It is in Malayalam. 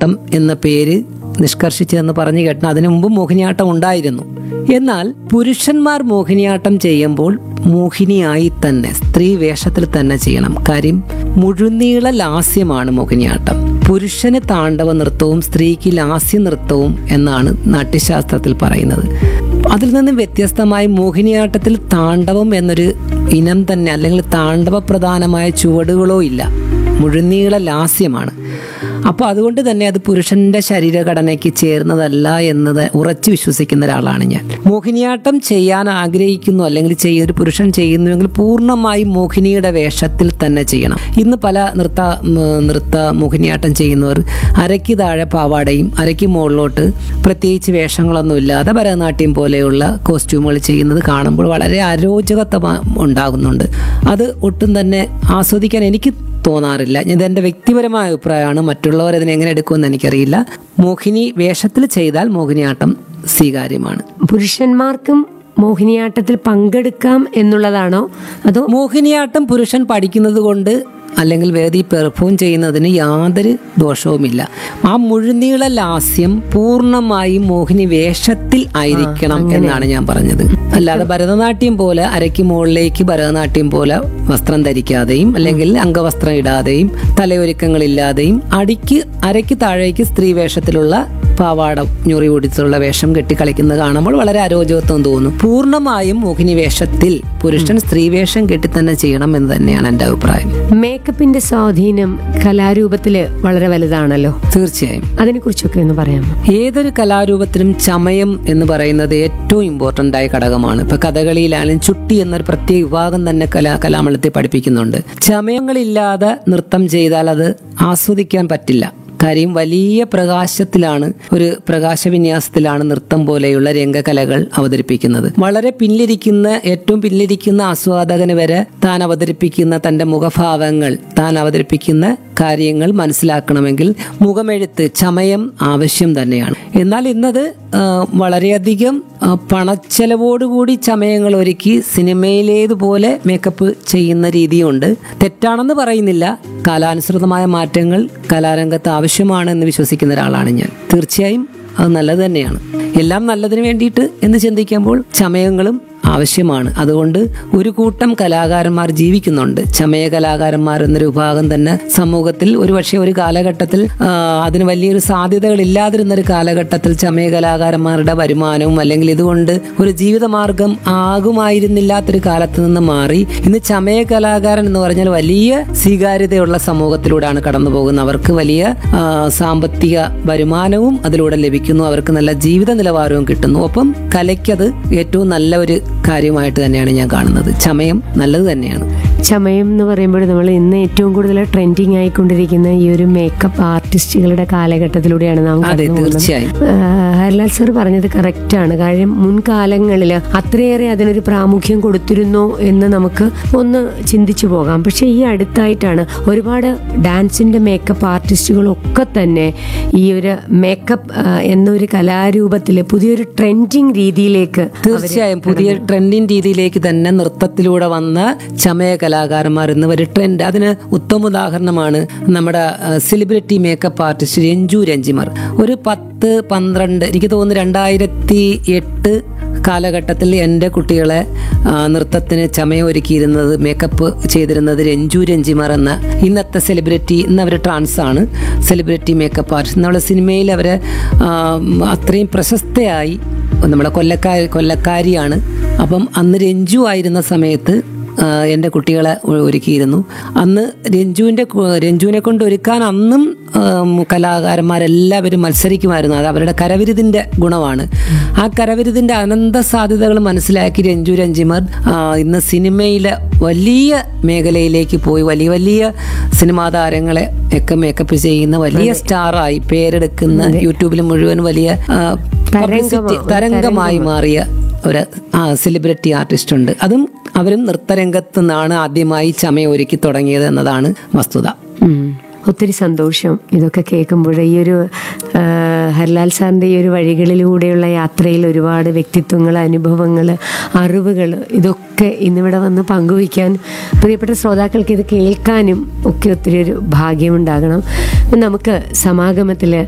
മോഹിനിയാട്ടം എന്ന പേര് നിഷ്കർഷിച്ചതെന്ന് പറഞ്ഞു കേട്ട അതിനു മുമ്പ് മോഹിനിയാട്ടം ഉണ്ടായിരുന്നു എന്നാൽ പുരുഷന്മാർ മോഹിനിയാട്ടം ചെയ്യുമ്പോൾ മോഹിനിയായി തന്നെ സ്ത്രീ വേഷത്തിൽ തന്നെ ചെയ്യണം കാര്യം മുഴുനീള ലാസ്യമാണ് മോഹിനിയാട്ടം പുരുഷന് താണ്ഡവ നൃത്തവും സ്ത്രീക്ക് ലാസ്യ നൃത്തവും എന്നാണ് നാട്യശാസ്ത്രത്തിൽ പറയുന്നത് അതിൽ നിന്നും വ്യത്യസ്തമായി മോഹിനിയാട്ടത്തിൽ താണ്ഡവം എന്നൊരു ഇനം തന്നെ അല്ലെങ്കിൽ താണ്ഡവ പ്രധാനമായ ചുവടുകളോ ഇല്ല മുഴുനീള ലാസ്യമാണ് അപ്പോൾ അതുകൊണ്ട് തന്നെ അത് പുരുഷന്റെ ശരീരഘടനയ്ക്ക് ചേർന്നതല്ല എന്നത് ഉറച്ചു വിശ്വസിക്കുന്ന ഒരാളാണ് ഞാൻ മോഹിനിയാട്ടം ചെയ്യാൻ ആഗ്രഹിക്കുന്നു അല്ലെങ്കിൽ ചെയ്യ ഒരു പുരുഷൻ ചെയ്യുന്നുവെങ്കിൽ പൂർണ്ണമായും മോഹിനിയുടെ വേഷത്തിൽ തന്നെ ചെയ്യണം ഇന്ന് പല നൃത്ത ഉം, നൃത്ത മോഹിനിയാട്ടം ചെയ്യുന്നവർ അരയ്ക്ക് താഴെ പാവാടയും അരയ്ക്ക് മുകളിലോട്ട് പ്രത്യേകിച്ച് വേഷങ്ങളൊന്നും ഇല്ലാതെ ഭരതനാട്യം പോലെയുള്ള കോസ്റ്റ്യൂമുകൾ ചെയ്യുന്നത് കാണുമ്പോൾ വളരെ അരോചകത്വം ഉണ്ടാകുന്നുണ്ട് അത് ഒട്ടും തന്നെ ആസ്വദിക്കാൻ എനിക്ക് തോന്നാറില്ല ഇതെന്റെ വ്യക്തിപരമായ അഭിപ്രായമാണ് മറ്റുള്ളവർ അതിനെ എങ്ങനെ എടുക്കുമെന്ന് എനിക്കറിയില്ല മോഹിനി വേഷത്തിൽ ചെയ്താൽ മോഹിനിയാട്ടം സ്വീകാര്യമാണ് പുരുഷന്മാർക്കും മോഹിനിയാട്ടത്തിൽ പങ്കെടുക്കാം എന്നുള്ളതാണോ അതോ മോഹിനിയാട്ടം പുരുഷൻ പഠിക്കുന്നത് കൊണ്ട് അല്ലെങ്കിൽ വേദി പെർഫോം ചെയ്യുന്നതിന് യാതൊരു ദോഷവുമില്ല ആ മുഴുനീള ലാസ്യം പൂർണ്ണമായും മോഹിനി വേഷത്തിൽ ആയിരിക്കണം എന്നാണ് ഞാൻ പറഞ്ഞത് അല്ലാതെ ഭരതനാട്യം പോലെ അരയ്ക്ക് മുകളിലേക്ക് ഭരതനാട്യം പോലെ വസ്ത്രം ധരിക്കാതെയും അല്ലെങ്കിൽ അംഗവസ്ത്രം ഇടാതെയും തലയൊരുക്കങ്ങളില്ലാതെയും അടിക്ക് അരയ്ക്ക് താഴേക്ക് സ്ത്രീ വേഷത്തിലുള്ള പാവാട ഞുറി ഒടിച്ചുള്ള വേഷം കെട്ടി കളിക്കുന്നത് കാണുമ്പോൾ വളരെ അരോചകത്വം തോന്നും പൂർണ്ണമായും മോഹിനി വേഷത്തിൽ പുരുഷൻ സ്ത്രീ വേഷം കെട്ടി തന്നെ ചെയ്യണം എന്ന് തന്നെയാണ് എൻ്റെ അഭിപ്രായം മേക്കപ്പിന്റെ സ്വാധീനം കലാരൂപത്തില് വളരെ വലുതാണല്ലോ തീർച്ചയായും അതിനെക്കുറിച്ചൊക്കെ ഒന്ന് പറയാമോ ഏതൊരു കലാരൂപത്തിലും ചമയം എന്ന് പറയുന്നത് ഏറ്റവും ഇമ്പോർട്ടൻ്റ് ആയ ഘടകമാണ് ഇപ്പൊ കഥകളിയിലായാലും ചുട്ടി എന്നൊരു പ്രത്യേക വിഭാഗം തന്നെ കലാ കലാമണ്ഡലത്തിൽ പഠിപ്പിക്കുന്നുണ്ട് ചമയങ്ങളില്ലാതെ നൃത്തം ചെയ്താൽ അത് ആസ്വദിക്കാൻ പറ്റില്ല കാര്യം വലിയ പ്രകാശത്തിലാണ് ഒരു പ്രകാശവിന്യാസത്തിലാണ് നൃത്തം പോലെയുള്ള രംഗകലകൾ അവതരിപ്പിക്കുന്നത് വളരെ പിന്നിലിരിക്കുന്ന ഏറ്റവും പിന്നിലിരിക്കുന്ന ആസ്വാദകന് വരെ താൻ അവതരിപ്പിക്കുന്ന തന്റെ മുഖഭാവങ്ങൾ താൻ അവതരിപ്പിക്കുന്ന കാര്യങ്ങൾ മനസ്സിലാക്കണമെങ്കിൽ മുഖമെഴുത്ത് ചമയം ആവശ്യം തന്നെയാണ് എന്നാൽ ഇന്നത് ആ, വളരെയധികം ആ, പണച്ചെലവോടുകൂടി ചമയങ്ങൾ ഒരുക്കി സിനിമയിലേതുപോലെ മേക്കപ്പ് ചെയ്യുന്ന രീതിയുണ്ട് തെറ്റാണെന്ന് പറയുന്നില്ല കാലാനുസൃതമായ മാറ്റങ്ങൾ കലാരംഗത്ത് ആവശ്യമാണെന്ന് വിശ്വസിക്കുന്ന ഒരാളാണ് ഞാൻ തീർച്ചയായും അത് നല്ലത് തന്നെയാണ് എല്ലാം നല്ലതിന് വേണ്ടിയിട്ട് എന്ന് ചിന്തിക്കുമ്പോൾ ചമയങ്ങളും ആവശ്യമാണ് അതുകൊണ്ട് ഒരു കൂട്ടം കലാകാരന്മാർ ജീവിക്കുന്നുണ്ട് ചമയ കലാകാരന്മാർ എന്നൊരു വിഭാഗം തന്നെ സമൂഹത്തിൽ ഒരുപക്ഷെ ഒരു കാലഘട്ടത്തിൽ ആ, അതിന് വലിയൊരു സാധ്യതകൾ ഇല്ലാതിരുന്ന ഒരു കാലഘട്ടത്തിൽ ചമയ കലാകാരന്മാരുടെ വരുമാനവും അല്ലെങ്കിൽ ഇതുകൊണ്ട് ഒരു ജീവിതമാർഗം ആകുമായിരുന്നില്ലാത്തൊരു കാലത്ത് നിന്ന് മാറി ഇന്ന് ചമയ കലാകാരൻ എന്ന് പറഞ്ഞാൽ വലിയ സ്വീകാര്യതയുള്ള സമൂഹത്തിലൂടെയാണ് കടന്നു പോകുന്നത് അവർക്ക് വലിയ ആ, സാമ്പത്തിക വരുമാനവും അതിലൂടെ ലഭിക്കുന്നു അവർക്ക് നല്ല ജീവിത നിലവാരവും കിട്ടുന്നു ഒപ്പം കലയ്ക്കത് ഏറ്റവും നല്ല ഒരു കാര്യമായിട്ട് തന്നെയാണ് ഞാൻ കാണുന്നത് ചമയം നല്ലത് തന്നെയാണ് ചമയം എന്ന് പറയുമ്പോൾ നമ്മൾ ഇന്ന് ഏറ്റവും കൂടുതൽ ട്രെൻഡിങ് ആയിക്കൊണ്ടിരിക്കുന്ന ഈ ഒരു മേക്കപ്പ് ആർട്ടിസ്റ്റുകളുടെ കാലഘട്ടത്തിലൂടെയാണ് നാം അതെ കടന്നു പോകുന്നത് തീർച്ചയായും ആഹ് ഹരിലാൽ സർ പറഞ്ഞത് കറക്റ്റാണ് കാര്യം മുൻകാലങ്ങളിൽ അത്രയേറെ അതിനൊരു പ്രാമുഖ്യം കൊടുത്തിരുന്നോ എന്ന് നമുക്ക് ഒന്ന് ചിന്തിച്ചു പോകാം പക്ഷെ ഈ അടുത്തായിട്ടാണ് ഒരുപാട് ഡാൻസിന്റെ മേക്കപ്പ് ആർട്ടിസ്റ്റുകളൊക്കെ തന്നെ ഈ ഒരു മേക്കപ്പ് എന്നൊരു കലാരൂപത്തിൽ പുതിയൊരു ട്രെൻഡിങ് രീതിയിലേക്ക് തീർച്ചയായും പുതിയ ട്രെൻഡിങ് രീതിയിലേക്ക് തന്നെ നൃത്തത്തിലൂടെ വന്ന ചമയ കലാകാരന്മാർ എന്ന ഒരു ട്രെൻഡ് അതിന് ഉത്തമ ഉദാഹരണമാണ് നമ്മുടെ celebrity makeup artist Ranju Ranjimar ഒരു പത്ത് പന്ത്രണ്ട് എനിക്ക് തോന്നുന്നു രണ്ടായിരത്തി എട്ട് കാലഘട്ടത്തിൽ എൻ്റെ കുട്ടികളെ ആ, നൃത്തത്തിന് ചമയം ഒരുക്കിയിരുന്നത് മേക്കപ്പ് ചെയ്തിരുന്നത് രഞ്ജു രഞ്ജിമർ എന്ന ഇന്നത്തെ സെലിബ്രിറ്റി ഇന്ന് അവർ ട്രാൻസ് ആണ് സെലിബ്രിറ്റി മേക്കപ്പ് ആർട്ടിസ്റ്റ് നമ്മുടെ സിനിമയിൽ അവരെ ആ, അത്രയും പ്രശസ്തയായി നമ്മുടെ കൊല്ലക്കാരി കൊല്ലക്കാരിയാണ് അപ്പം അന്ന് രഞ്ജു ആയിരുന്ന സമയത്ത് ആ, എൻ്റെ കുട്ടികളെ ഒ- ഒരുക്കിയിരുന്നു അന്ന് രഞ്ജുവിൻ്റെ കു- രഞ്ജുവിനെ കൊണ്ട് ഒരുക്കാൻ അന്നും ആം, കലാകാരന്മാരെല്ലാവരും മത്സരിക്കുമായിരുന്നു അത് അവരുടെ കരവിരുതിൻ്റെ ഗുണമാണ് ആ കരവിരുതിൻ്റെ അനന്ത സാധ്യതകൾ മനസ്സിലാക്കി രഞ്ജു രഞ്ജിമർ ആ, ഇന്ന് സിനിമയിലെ വലിയ മേഖലയിലേക്ക് പോയി വലിയ വലിയ സിനിമാ താരങ്ങളെ ഒക്കെ മേക്കപ്പ് ചെയ്യുന്ന വലിയ സ്റ്റാറായി പേരെടുക്കുന്ന യൂട്യൂബിൽ മുഴുവൻ വലിയ ആ, publicity, തരംഗമായി മാറിയ ഒരു ആ സെലിബ്രിറ്റി ആർട്ടിസ്റ്റ് ഉണ്ട് അതും അവരും നൃത്തരംഗത്ത് നിന്നാണ് ആദ്യമായി ചമയം ഒരുക്കി തുടങ്ങിയത് എന്നതാണ് വസ്തുത ഉം. ഒത്തിരി സന്തോഷം ഇതൊക്കെ കേൾക്കുമ്പോൾ ഈ ഒരു ആ, ഹരിലാൽ സാറിൻ്റെ ഈ ഒരു വഴികളിലൂടെയുള്ള യാത്രയിൽ ഒരുപാട് വ്യക്തിത്വങ്ങൾ അനുഭവങ്ങൾ അറിവുകൾ ഇതൊക്കെ ഇന്നിവിടെ വന്ന് പങ്കുവയ്ക്കാൻ പ്രിയപ്പെട്ട ശ്രോതാക്കൾക്ക് ഇത് കേൾക്കാനും ഒക്കെ ഒത്തിരി ഒരു ഭാഗ്യമുണ്ടാകണം നമുക്ക് സമാഗമത്തിൽ